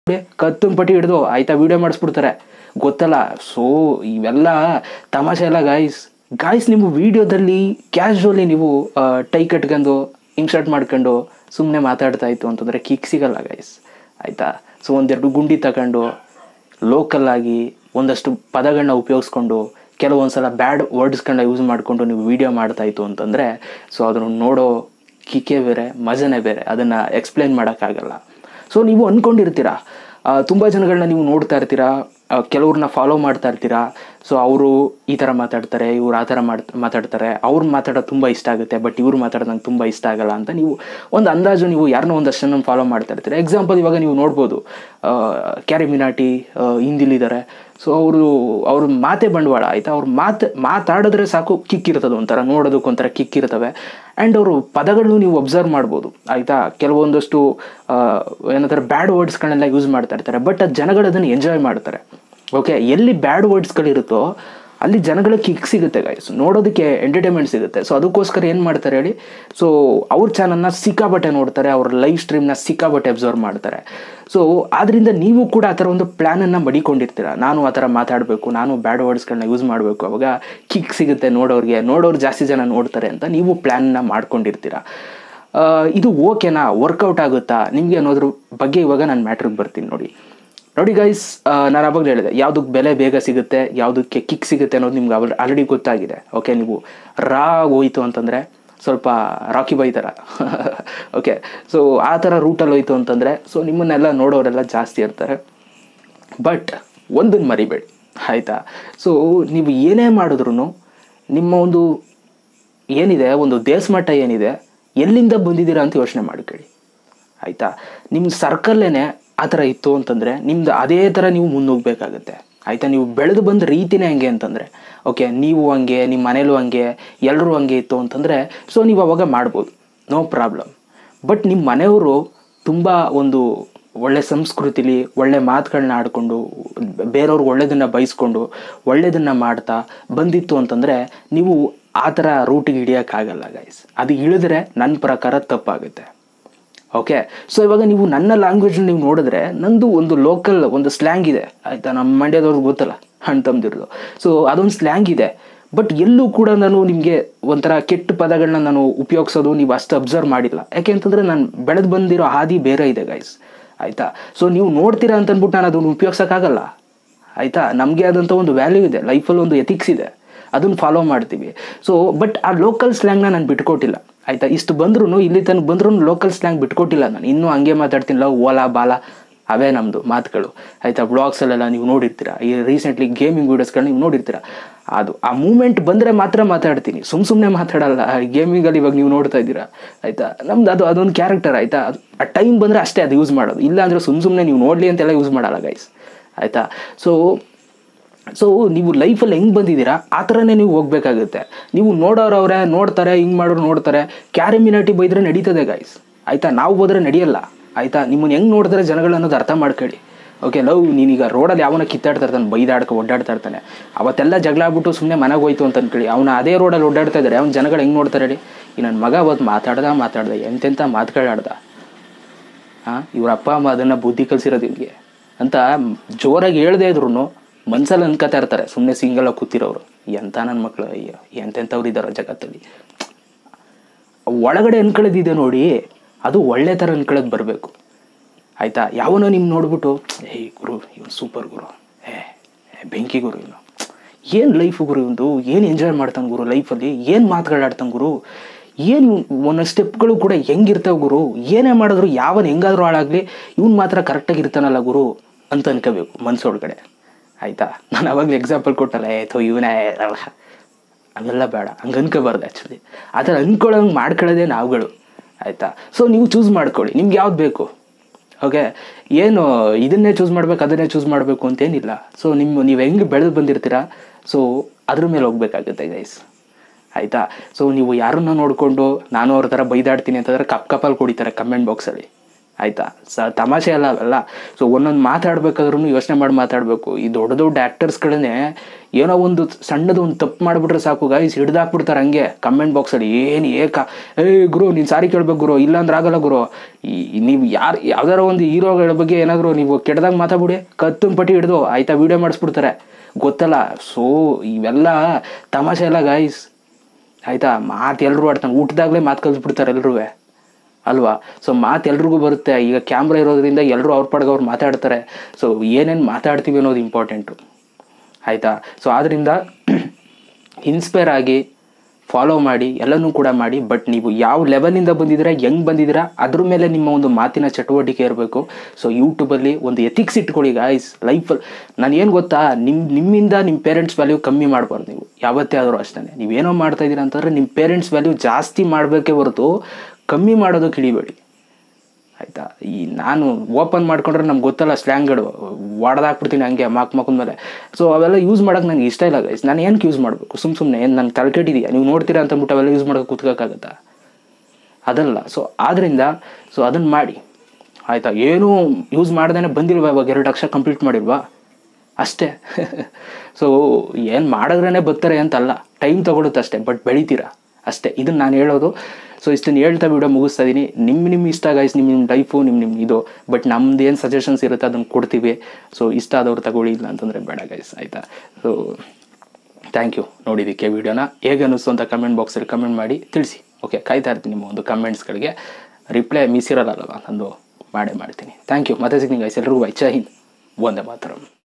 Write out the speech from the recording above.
ಕತ್ತನ್ ಪಟ್ಟಿ ಹಿಡಿದು ಆಯ್ತಾ ವಿಡಿಯೋ ಮಾಡಿಸ್ಬಿಡ್ತಾರೆ ಗೊತ್ತಲ್ಲ ಸೊ ಇವೆಲ್ಲ ತಮಾಷೆ ಎಲ್ಲ ಗಾಯ್ಸ್ ಗಾಯ್ಸ್ ನಿಮ್ಮ ವಿಡಿಯೋದಲ್ಲಿ ಕ್ಯಾಶುವಲಿ ನೀವು ಆ, ಟೈ ಕಟ್ಕೊಂಡು ಇನ್ಸರ್ಟ್ ಮಾಡ್ಕೊಂಡು ಸುಮ್ಮನೆ ಮಾತಾಡ್ತಾ ಇತ್ತು ಅಂತಂದರೆ ಕಿಕ್ ಸಿಗಲ್ಲ ಗೈಸ್ ಆಯಿತಾ ಸೊ ಒಂದೆರಡು ಗುಂಡಿ ತಗೊಂಡು ಲೋಕಲ್ ಆಗಿ ಒಂದಷ್ಟು ಪದಗಳನ್ನ ಉಪಯೋಗಿಸ್ಕೊಂಡು ಕೆಲವೊಂದು ಸಲ ಬ್ಯಾಡ್ ವರ್ಡ್ಸ್ಗಳನ್ನ ಯೂಸ್ ಮಾಡಿಕೊಂಡು ನೀವು ವಿಡಿಯೋ ಮಾಡ್ತಾ ಇತ್ತು ಅಂತಂದರೆ ಸೊ ಅದನ್ನು ನೋಡೋ ಕಿಕ್ಕೇ ಬೇರೆ ಮಜನೇ ಬೇರೆ ಅದನ್ನು ಎಕ್ಸ್ಪ್ಲೈನ್ ಮಾಡೋಕ್ಕಾಗಲ್ಲ ಸೊ ನೀವು ಅಂದ್ಕೊಂಡಿರ್ತೀರಾ ತುಂಬ ಜನಗಳನ್ನ ನೀವು ನೋಡ್ತಾ ಇರ್ತೀರಾ ಆ, ಕೆಲವ್ರನ್ನ ಫಾಲೋ ಮಾಡ್ತಾ ಇರ್ತೀರಾ ಸೊ ಅವರು ಈ ಥರ ಮಾತಾಡ್ತಾರೆ ಇವ್ರು ಆ ಥರ ಮಾಡ್ ಮಾತಾಡ್ತಾರೆ ಅವ್ರು ಮಾತಾಡೋದು ತುಂಬ ಇಷ್ಟ ಆಗುತ್ತೆ ಬಟ್ ಇವ್ರು ಮಾತಾಡೋದು ನಂಗೆ ತುಂಬ ಇಷ್ಟ ಆಗಲ್ಲ ಅಂತ ನೀವು ಒಂದು ಅಂದಾಜು ನೀವು ಯಾರನ್ನೋ ಒಂದಷ್ಟು ಜನ ಫಾಲೋ ಮಾಡ್ತಾ ಇರ್ತೀರ ಎಕ್ಸಾಂಪಲ್ ಇವಾಗ ನೀವು ನೋಡ್ಬೋದು ಕ್ಯಾರಿ ಮಿನಾಟಿ ಹಿಂದಿಲಿದ್ದಾರೆ ಸೊ ಅವರು ಅವ್ರ ಮಾತೆ ಬಂಡವಾಳ ಆಯಿತಾ ಅವ್ರ ಮಾತು ಮಾತಾಡಿದ್ರೆ ಸಾಕು ಕಿಕ್ ಇರ್ತದೆ ಒಂಥರ ನೋಡೋದಕ್ಕೆ ಒಂಥರ ಕಿಕ್ ಇರ್ತವೆ ಆ್ಯಂಡ್ ಅವರು ಪದಗಳನ್ನು ನೀವು ಅಬ್ಸರ್ವ್ ಮಾಡ್ಬೋದು ಆಯಿತಾ ಕೆಲವೊಂದಷ್ಟು ಆ, ಏನಂತಾರೆ ಬ್ಯಾಡ್ ವರ್ಡ್ಸ್ಗಳನ್ನೆಲ್ಲ ಯೂಸ್ ಮಾಡ್ತಾ ಇರ್ತಾರೆ ಬಟ್ ಅದು ಜನಗಳು ಅದನ್ನು ಎಂಜಾಯ್ ಮಾಡ್ತಾರೆ ಓಕೆ ಎಲ್ಲಿ ಬ್ಯಾಡ್ ವರ್ಡ್ಸ್ಗಳಿರುತ್ತೋ ಅಲ್ಲಿ ಜನಗಳ ಕಿಕ್ ಸಿಗುತ್ತೆ ಗೈಸ್ ನೋಡೋದಕ್ಕೆ ಎಂಟರ್ಟೈನ್ಮೆಂಟ್ ಸಿಗುತ್ತೆ ಸೊ ಅದಕ್ಕೋಸ್ಕರ ಏನು ಮಾಡ್ತಾರೆ ಹೇಳಿ ಸೊ ಅವ್ರ ಚಾನಲ್ನ ಸಿಕ್ಕಾಬಟ್ಟೆ ನೋಡ್ತಾರೆ ಅವ್ರ ಲೈವ್ ಸ್ಟ್ರೀಮ್ನ ಸಿಕ್ಕಾಬಟ್ಟೆ ಅಬ್ಸರ್ವ್ ಮಾಡ್ತಾರೆ ಸೊ ಆದ್ದರಿಂದ ನೀವು ಕೂಡ ಆ ಥರ ಒಂದು ಪ್ಲ್ಯಾನನ್ನು ಮಡಿಕೊಂಡಿರ್ತೀರ ನಾನು ಆ ಥರ ಮಾತಾಡಬೇಕು ನಾನು ಬ್ಯಾಡ್ ವರ್ಡ್ಸ್ಗಳನ್ನ ಯೂಸ್ ಮಾಡಬೇಕು ಅವಾಗ ಕಿಕ್ ಸಿಗುತ್ತೆ ನೋಡೋರಿಗೆ ನೋಡೋರು ಜಾಸ್ತಿ ಜನ ನೋಡ್ತಾರೆ ಅಂತ ನೀವು ಪ್ಲ್ಯಾನ್ನ ಮಾಡ್ಕೊಂಡಿರ್ತೀರ ಆ, ಇದು ಓಕೆನಾ ವರ್ಕೌಟ್ ಆಗುತ್ತಾ ನಿಮಗೆ ಅನ್ನೋದ್ರ ಬಗ್ಗೆ ಇವಾಗ ನಾನು ಮ್ಯಾಟ್ರಿಗೆ ಬರ್ತೀನಿ ನೋಡಿ ನೋಡಿ ಗೈಸ್ ನಾನು ಅವಾಗಲೇ ಹೇಳಿದೆ ಯಾವುದಕ್ಕೆ ಬೆಲೆ ಬೇಗ ಸಿಗುತ್ತೆ ಯಾವುದಕ್ಕೆ ಕಿಕ್ ಸಿಗುತ್ತೆ ಅನ್ನೋದು ನಿಮ್ಗೆ ಆಲ್ರೆಡಿ ಗೊತ್ತಾಗಿದೆ ಓಕೆ ನೀವು ರಾ ಹೋಯ್ತು ಅಂತಂದರೆ ಸ್ವಲ್ಪ ರಾಕಿ ಬೈ ಥರ ಓಕೆ ಸೊ ಆ ಥರ ರೂಟಲ್ಲಿ ಹೋಯ್ತು ಅಂತಂದರೆ ಸೊ ನಿಮ್ಮನ್ನೆಲ್ಲ ನೋಡೋರೆಲ್ಲ ಜಾಸ್ತಿ ಇರ್ತಾರೆ ಬಟ್ ಒಂದನ್ನು ಮರಿಬೇಡಿ ಆಯಿತಾ ಸೊ ನೀವು ಏನೇ ಮಾಡಿದ್ರು ನಿಮ್ಮ ಒಂದು ಏನಿದೆ ಒಂದು ದೇಶಮಟ್ಟ ಏನಿದೆ ಎಲ್ಲಿಂದ ಬಂದಿದ್ದೀರಾ ಅಂತ ಯೋಚನೆ ಮಾಡ್ಕೊಳ್ಳಿ ಆಯಿತಾ ನಿಮ್ಮ ಸರ್ಕಲ್ಲೇನೆ ಆ ಥರ ಇತ್ತು ಅಂತಂದರೆ ನಿಮ್ದು ಅದೇ ಥರ ನೀವು ಮುನ್ನೋಗ್ಬೇಕಾಗತ್ತೆ ಆಯಿತಾ ನೀವು ಬೆಳೆದು ಬಂದ ರೀತಿನೇ ಹಂಗೆ ಅಂತಂದರೆ ಓಕೆ ನೀವು ಹಂಗೆ ನಿಮ್ಮ ಮನೇಲೂ ಹಂಗೆ ಎಲ್ಲರೂ ಹಂಗೆ ಇತ್ತು ಅಂತಂದರೆ ಸೊ ನೀವು ಅವಾಗ ಮಾಡ್ಬೋದು ನೋ ಪ್ರಾಬ್ಲಮ್ ಬಟ್ ನಿಮ್ಮ ಮನೆಯವರು ತುಂಬ ಒಂದು ಒಳ್ಳೆ ಸಂಸ್ಕೃತಿಲಿ ಒಳ್ಳೆ ಮಾತುಗಳನ್ನ ಆಡಿಕೊಂಡು ಬೇರೆಯವ್ರಿಗೆ ಒಳ್ಳೆಯದನ್ನು ಬಯಸ್ಕೊಂಡು ಒಳ್ಳೆಯದನ್ನು ಮಾಡ್ತಾ ಬಂದಿತ್ತು ಅಂತಂದರೆ ನೀವು ಆ ಥರ ರೂಟಿಗೆ ಹಿಡಿಯೋಕ್ಕಾಗಲ್ಲ ಗೈಸ್ ಅದು ಇಳಿದ್ರೆ ನನ್ನ ಪ್ರಕಾರ ತಪ್ಪಾಗುತ್ತೆ ಓಕೆ ಸೊ ಇವಾಗ ನೀವು ನನ್ನ ಲ್ಯಾಂಗ್ವೇಜ್ ನೀವು ನೋಡಿದ್ರೆ ನಂದು ಒಂದು ಲೋಕಲ್ ಒಂದು ಸ್ಲ್ಯಾಂಗ್ ಇದೆ ಆಯಿತಾ ನಮ್ಮ ಮಂಡ್ಯದವ್ರಿಗೆ ಗೊತ್ತಲ್ಲ ಹಣ್ಣು ತಮ್ದಿರೋದು ಸೊ ಅದೊಂದು ಸ್ಲ್ಯಾಂಗ್ ಇದೆ ಬಟ್ ಎಲ್ಲೂ ಕೂಡ ನಾನು ನಿಮಗೆ ಒಂಥರ ಕೆಟ್ಟ ಪದಗಳನ್ನ ನಾನು ಉಪಯೋಗಿಸೋದು ನೀವು ಅಷ್ಟು ಅಬ್ಸರ್ವ್ ಮಾಡಿಲ್ಲ ಯಾಕೆ ಅಂತಂದರೆ ನಾನು ಬೆಳೆದು ಬಂದಿರೋ ಹಾದಿ ಬೇರೆ ಇದೆ ಗೈಸ್ ಆಯಿತಾ ಸೊ ನೀವು ನೋಡ್ತೀರಾ ಅಂತ ಅಂದ್ಬಿಟ್ಟು ನಾನು ಅದನ್ನು ಉಪಯೋಗಿಸೋಕ್ಕಾಗಲ್ಲ ಆಯಿತಾ ನಮಗೆ ಆದಂಥ ಒಂದು ವ್ಯಾಲ್ಯೂ ಇದೆ ಲೈಫಲ್ಲಿ ಒಂದು ಎಥಿಕ್ಸ್ ಇದೆ ಅದನ್ನು ಫಾಲೋ ಮಾಡ್ತೀವಿ ಸೊ ಬಟ್ ಆ ಲೋಕಲ್ ಸ್ಲ್ಯಾಂಗ್ನ ನಾನು ಬಿಟ್ಕೊಟ್ಟಿಲ್ಲ ಆಯಿತಾ ಇಷ್ಟು ಬಂದ್ರೂ ಇಲ್ಲಿ ತನಕ ಬಂದ್ರೂ ಲೋಕಲ್ ಸ್ಲ್ಯಾಂಗ್ ಬಿಟ್ಕೊಟ್ಟಿಲ್ಲ ನಾನು ಇನ್ನೂ ಹಂಗೆ ಮಾತಾಡ್ತೀನಿ ಲವ್ ಓಲಾ ಬಾಲ ಅವೇ ನಮ್ಮದು ಮಾತುಗಳು ಆಯಿತಾ ಬ್ಲಾಗ್ಸಲ್ಲೆಲ್ಲ ನೀವು ನೋಡಿರ್ತೀರ ಈ ರೀಸೆಂಟ್ಲಿ ಗೇಮಿಂಗ್ ವೀಡಿಯೋಸ್ಗಳನ್ನ ನೀವು ನೋಡಿರ್ತೀರ ಅದು ಆ ಮೂಮೆಂಟ್ ಬಂದರೆ ಮಾತ್ರ ಮಾತಾಡ್ತೀನಿ ಸುಮ್ಮ ಸುಮ್ಮನೆ ಮಾತಾಡಲ್ಲ ಗೇಮಿಂಗಲ್ಲಿ ಇವಾಗ ನೀವು ನೋಡ್ತಾ ಇದ್ದೀರಾ ಆಯಿತಾ ನಮ್ದು ಅದು ಅದೊಂದು ಕ್ಯಾರೆಕ್ಟರ್ ಆಯಿತಾ ಅದು ಆ ಟೈಮ್ ಬಂದರೆ ಅಷ್ಟೇ ಅದು ಯೂಸ್ ಮಾಡೋದು ಇಲ್ಲ ಅಂದರೆ ಸುಮ್ಮ ಸುಮ್ಮನೆ ನೀವು ನೋಡಲಿ ಅಂತೆಲ್ಲ ಯೂಸ್ ಮಾಡಲ್ಲ ಗೈಸ್ ಆಯಿತಾ ಸೊ ಸೊ ನೀವು ಲೈಫಲ್ಲಿ ಹೆಂಗೆ ಬಂದಿದ್ದೀರಾ ಆ ಥರನೇ ನೀವು ಹೋಗ್ಬೇಕಾಗುತ್ತೆ ನೀವು ನೋಡೋರವ್ರೆ ನೋಡ್ತಾರೆ ಹಿಂಗೆ ಮಾಡೋರು ನೋಡ್ತಾರೆ ಕ್ಯಾರಿಮಿನಾಟಿ ಬೈದ್ರೆ ನಡೀತದೆ ಗಾಯ್ಸ್ ಆಯಿತಾ ನಾವು ಹೋದ್ರೆ ನಡೆಯಲ್ಲ ಆಯಿತಾ ನಿಮ್ಮನ್ನು ಹೆಂಗೆ ನೋಡಿದ್ರೆ ಜನಗಳು ಅನ್ನೋದು ಅರ್ಥ ಮಾಡ್ಕೊಳ್ಳಿ ಓಕೆ ಲವ್ ನೀನೀಗ ರೋಡಲ್ಲಿ ಯಾವನ ಕಿತ್ತಾಡ್ತಾ ಇರ್ತಾನೆ ಬೈದಾಡ್ಕೊ ಒಡ್ಡಾಡ್ತಾ ಇರ್ತಾನೆ ಅವತ್ತೆಲ್ಲ ಜಗಳ ಆಗ್ಬಿಟ್ಟು ಸುಮ್ಮನೆ ಮನೆಗೆ ಹೋಯ್ತು ಅಂತ ಅನ್ಕೊಳ್ಳಿ ಅವನ ಅದೇ ರೋಡಲ್ಲಿ ಓಡಾಡ್ತಾ ಇದ್ದಾರೆ ಅವ್ನ ಜನಗಳು ಹೆಂಗೆ ನೋಡ್ತಾರೆ ಹೇಳಿ ಈ ನನ್ನ ಮಗ ಅವತ್ತು ಮಾತಾಡ್ದ ಮಾತಾಡ್ದ ಎಂತೆಂಥ ಮಾತುಗಳಾಡ್ದ ಹಾಂ ಇವ್ರ ಅಪ್ಪ ಅಮ್ಮ ಅದನ್ನು ಬುದ್ಧಿ ಕಲಿಸಿರೋದು ಇವ್ರಿಗೆ ಅಂತ ಜೋರಾಗಿ ಹೇಳ್ದೇ ಇದ್ರು ಮನ್ಸಲ್ಲಿ ಅನ್ಕೋತಾ ಇರ್ತಾರೆ ಸುಮ್ಮನೆ ಸಿಂಗಲಾಗಿ ಕೂತಿರೋರು ಎಂಥ ನನ್ನ ಮಕ್ಕಳು ಅಯ್ಯೋ ಎಂತೆಂಥವ್ರು ಇದ್ದಾರೋ ಜಗತ್ತಲ್ಲಿ ಒಳಗಡೆ ಅನ್ಕೊಳ್ಳೋದಿದೆ ನೋಡಿ ಅದು ಒಳ್ಳೆ ಥರ ಅನ್ಕೊಳ್ಳೋದು ಬರಬೇಕು ಆಯಿತಾ ಯಾವನೋ ನಿಮ್ಮ ನೋಡ್ಬಿಟ್ಟು ಏಯ್ ಗುರು ಇವನು ಸೂಪರ್ ಗುರು ಏ ಏ, ಬೆಂಕಿ ಗುರು ಇವನು ಏನು ಲೈಫ್ ಗುರು ಇವಂದು ಏನು ಎಂಜಾಯ್ ಮಾಡ್ತಾನೆ ಗುರು ಲೈಫಲ್ಲಿ ಏನು ಮಾತುಗಳಾಡ್ತಾನೆ ಗುರು ಏನು ಒಂದೊಂದು ಸ್ಟೆಪ್ಗಳು ಕೂಡ ಹೆಂಗಿರ್ತಾವೆ ಗುರು ಏನೇ ಮಾಡಿದ್ರು ಯಾವನ್ ಹೆಂಗಾದ್ರೂ ಹಾಳಾಗಲಿ ಇವ್ನು ಮಾತ್ರ ಕರೆಕ್ಟಾಗಿ ಇರ್ತಾನಲ್ಲ ಗುರು ಅಂತ ಅನ್ಕೋಬೇಕು ಮನಸ್ಸೊಳಗಡೆ ಆಯಿತಾ ನಾನು ಅವಾಗಲೇ ಎಕ್ಸಾಂಪಲ್ ಕೊಟ್ಟಲ್ಲ ಏ ಥೋ ಇವನೇ ಅವೆಲ್ಲ ಬೇಡ ಹಂಗೆ ಅನ್ಕೋಬಾರ್ದು ಆ್ಯಕ್ಚುಲಿ ಆ ಥರ ಅನ್ಕೊಳ್ಳೋಂಗೆ ಮಾಡ್ಕೊಳ್ಳೋದೇ ನಾವುಗಳು ಆಯಿತಾ ಸೊ ನೀವು ಚೂಸ್ ಮಾಡ್ಕೊಳ್ಳಿ ನಿಮ್ಗೆ ಯಾವ್ದು ಬೇಕು ಓಕೆ ಏನು ಇದನ್ನೇ ಚೂಸ್ ಮಾಡ್ಬೇಕು ಅದನ್ನೇ ಚೂಸ್ ಮಾಡಬೇಕು ಅಂತೇನಿಲ್ಲ ಸೊ ನಿಮ್ಮ ನೀವು ಹೆಂಗೆ ಬೆಳೆದು ಬಂದಿರ್ತೀರಾ ಸೊ ಅದ್ರ ಮೇಲೆ ಹೋಗ್ಬೇಕಾಗುತ್ತೆ ಗೈಸ್ ಆಯಿತಾ ಸೊ ನೀವು ಯಾರನ್ನ ನೋಡಿಕೊಂಡು ನಾನು ಅವ್ರ ಥರ ಬೈದಾಡ್ತೀನಿ ಅಂತಂದರೆ ಕಪ್ ಕಪ್ಪಲ್ಲಿ ಕುಡಿತಾರೆ ಕಮೆಂಟ್ ಬಾಕ್ಸಲ್ಲಿ ಆಯಿತಾ ಸ ತಮಾಷೆ ಅಲ್ಲ ಅವೆಲ್ಲ ಸೊ ಒಂದೊಂದು ಮಾತಾಡ್ಬೇಕಾದ್ರೂ ಯೋಚನೆ ಮಾಡಿ ಮಾತಾಡಬೇಕು ಈ ದೊಡ್ಡ ದೊಡ್ಡ ಆ್ಯಕ್ಟರ್ಸ್ಗಳನ್ನೇ ಏನೋ ಒಂದು ಸಣ್ಣದು ಒಂದು ತಪ್ಪು ಮಾಡಿಬಿಟ್ರೆ ಸಾಕು ಗಾಯ್ಸ್ ಹಿಡ್ದಾಕ್ಬಿಡ್ತಾರೆ ಹಂಗೆ ಕಮೆಂಟ್ ಬಾಕ್ಸಲ್ಲಿ ಏನು ಏಕ ಏ ಗುರು ನೀನು ಸಾರಿ ಕೇಳ್ಬೇಕು ಗುರು ಇಲ್ಲಾಂದ್ರೆ ಆಗಲ್ಲ ಗುರು ಈ ನೀವು ಯಾರು ಯಾವ್ದಾರ ಒಂದು ಹೀರೋಗಳ ಬಗ್ಗೆ ಏನಾದರೂ ನೀವು ಕೆಟ್ಟದಾಗ ಮಾತಾಡ್ಬಿಡಿ ಕತ್ತನ್ ಪಟ್ಟಿ ಹಿಡ್ದು ಆಯ್ತಾ ವೀಡಿಯೋ ಮಾಡಿಸ್ಬಿಡ್ತಾರೆ ಗೊತ್ತಲ್ಲ ಸೊ ಇವೆಲ್ಲ ತಮಾಷೆ ಎಲ್ಲ ಗಾಯ್ಸ್ ಆಯಿತಾ ಮಾತು ಎಲ್ಲರೂ ಆಡ್ತಾನೆ ಊಟದಾಗಲೇ ಮಾತು ಕಲಿಸ್ಬಿಡ್ತಾರೆ ಎಲ್ರೂ ಅಲ್ವಾ ಸೊ ಮಾತು ಎಲ್ರಿಗೂ ಬರುತ್ತೆ ಈಗ ಕ್ಯಾಮ್ರಾ ಇರೋದ್ರಿಂದ ಎಲ್ಲರೂ ಅವ್ರ ಪಾಡ್ಗೆ ಅವ್ರು ಮಾತಾಡ್ತಾರೆ ಸೊ ಏನೇನು ಮಾತಾಡ್ತೀವಿ ಅನ್ನೋದು ಇಂಪಾರ್ಟೆಂಟು ಆಯಿತಾ ಸೊ ಆದ್ದರಿಂದ ಇನ್ಸ್ಪೈರ್ ಆಗಿ ಫಾಲೋ ಮಾಡಿ ಎಲ್ಲನೂ ಕೂಡ ಮಾಡಿ ಬಟ್ ನೀವು ಯಾವ ಲೆವೆಲಿಂದ ಬಂದಿದ್ದೀರಾ ಹೆಂಗೆ ಬಂದಿದ್ದೀರಾ ಅದ್ರ ಮೇಲೆ ನಿಮ್ಮ ಒಂದು ಮಾತಿನ ಚಟುವಟಿಕೆ ಇರಬೇಕು ಸೊ ಯೂಟ್ಯೂಬಲ್ಲಿ ಒಂದು ಎಥಿಕ್ಸ್ ಇಟ್ಕೊಳ್ಳಿ ಗಾಯ್ಸ್ ಲೈಫಲ್ಲಿ ನಾನು ಏನು ಗೊತ್ತಾ ನಿಮ್ಮ ನಿಮ್ಮಿಂದ ನಿಮ್ಮ ಪೇರೆಂಟ್ಸ್ ವ್ಯಾಲ್ಯೂ ಕಮ್ಮಿ ಮಾಡಬಾರ್ದು ನೀವು ಯಾವತ್ತೇ ಆದರೂ ಅಷ್ಟೇ ನೀವೇನೋ ಮಾಡ್ತಾ ಇದ್ದೀರಾ ಅಂತಂದರೆ ನಿಮ್ಮ ಪೇರೆಂಟ್ಸ್ ವ್ಯಾಲ್ಯೂ ಜಾಸ್ತಿ ಮಾಡಬೇಕೇ ಹೊರತು ಕಮ್ಮಿ ಮಾಡೋದಕ್ಕೆ ಹಿಡಿಬೇಡಿ ಆಯಿತಾ ಈ ನಾನು ಓಪನ್ ಮಾಡ್ಕೊಂಡ್ರೆ ನಮ್ಗೆ ಗೊತ್ತಲ್ಲ ಸ್ಲ್ಯಾಂಗ್ಗಳು ಹೊಡೆದಾಕ್ಬಿಡ್ತೀನಿ ಹಂಗೆ ಮಾಕ್ ಮಕ್ಕದ ಮೇಲೆ ಸೊ ಅವೆಲ್ಲ ಯೂಸ್ ಮಾಡೋಕೆ ನನಗೆ ಇಷ್ಟ ಇಲ್ಲ ಗೈಸ್ ನಾನು ಏನಕ್ಕೆ ಯೂಸ್ ಮಾಡಬೇಕು ಸುಮ್ಮ ಸುಮ್ಮನೆ ಏನು ನನ್ನ ತಲೆ ಕೆಟ್ಟಿದೆಯಾ ನೀವು ನೋಡ್ತೀರಾ ಅಂತ ಅಂದ್ಬಿಟ್ಟು ಅವೆಲ್ಲ ಯೂಸ್ ಮಾಡೋಕೆ ಕೂತ್ಕೋಕ್ಕಾಗತ್ತಾ ಅದಲ್ಲ ಸೊ ಆದ್ದರಿಂದ ಸೊ ಅದನ್ನು ಮಾಡಿ ಆಯಿತಾ ಏನೂ ಯೂಸ್ ಮಾಡ್ದೇ ಬಂದಿಲ್ವಾ ಇವಾಗ ಎರಡು ಲಕ್ಷ ಕಂಪ್ಲೀಟ್ ಮಾಡಿಲ್ವಾ ಅಷ್ಟೇ ಸೊ ಏನು ಮಾಡಿದ್ರೇ ಬರ್ತಾರೆ ಅಂತಲ್ಲ ಟೈಮ್ ತೊಗೊಳುತ್ತೆ ಅಷ್ಟೇ ಬಟ್ ಬೆಳಿತೀರಾ ಅಷ್ಟೇ ಇದನ್ನು ನಾನು ಹೇಳೋದು ಸೊ ಇಷ್ಟನ್ನು ಹೇಳ್ತಾ ವಿಡಿಯೋ ಮುಗಿಸ್ತಾ ಇದ್ದೀನಿ ನಿಮ್ಮ ನಿಮ್ಮ ಇಷ್ಟ ಗಾಯ್ಸ್ ನಿಮ್ಮ ನಿಮ್ಮ ಲೈಫು ನಿಮ್ಮ ನಿಮ್ಮ ಇದು ಬಟ್ ನಮ್ದು ಏನು ಸಜೆಷನ್ಸ್ ಇರುತ್ತೆ ಅದನ್ನು ಕೊಡ್ತೀವಿ ಸೊ ಇಷ್ಟ ಆದವ್ರು ತಗೊಳ್ಳಿ ಇಲ್ಲ ಅಂತಂದರೆ ಬೇಡ ಗೈಸ್ ಆಯಿತಾ ಸೊ ಥ್ಯಾಂಕ್ ಯು ನೋಡಿದ್ದಕ್ಕೆ ವಿಡಿಯೋನ ಹೇಗೆ ಅನ್ನಿಸ್ತು ಅಂತ ಕಮೆಂಟ್ ಬಾಕ್ಸಲ್ಲಿ ಕಮೆಂಟ್ ಮಾಡಿ ತಿಳಿಸಿ ಓಕೆ ಕಾಯ್ತಾ ಇರ್ತೀನಿ ನಿಮ್ಮ ಒಂದು ಕಮೆಂಟ್ಸ್ಗಳಿಗೆ ರಿಪ್ಲೈ ಮಿಸ್ ಇರಲ್ಲ ನಂದು ಮಾಡೇ ಮಾಡ್ತೀನಿ ಥ್ಯಾಂಕ್ ಯು ಮತ್ತೆ ಸಿಗ್ತೀನಿ ಗೈಸ್ ಎಲ್ರಿಗೂ ಜೈ ಹಿಂದ್ ಒಂದೇ ಮಾತ್ರ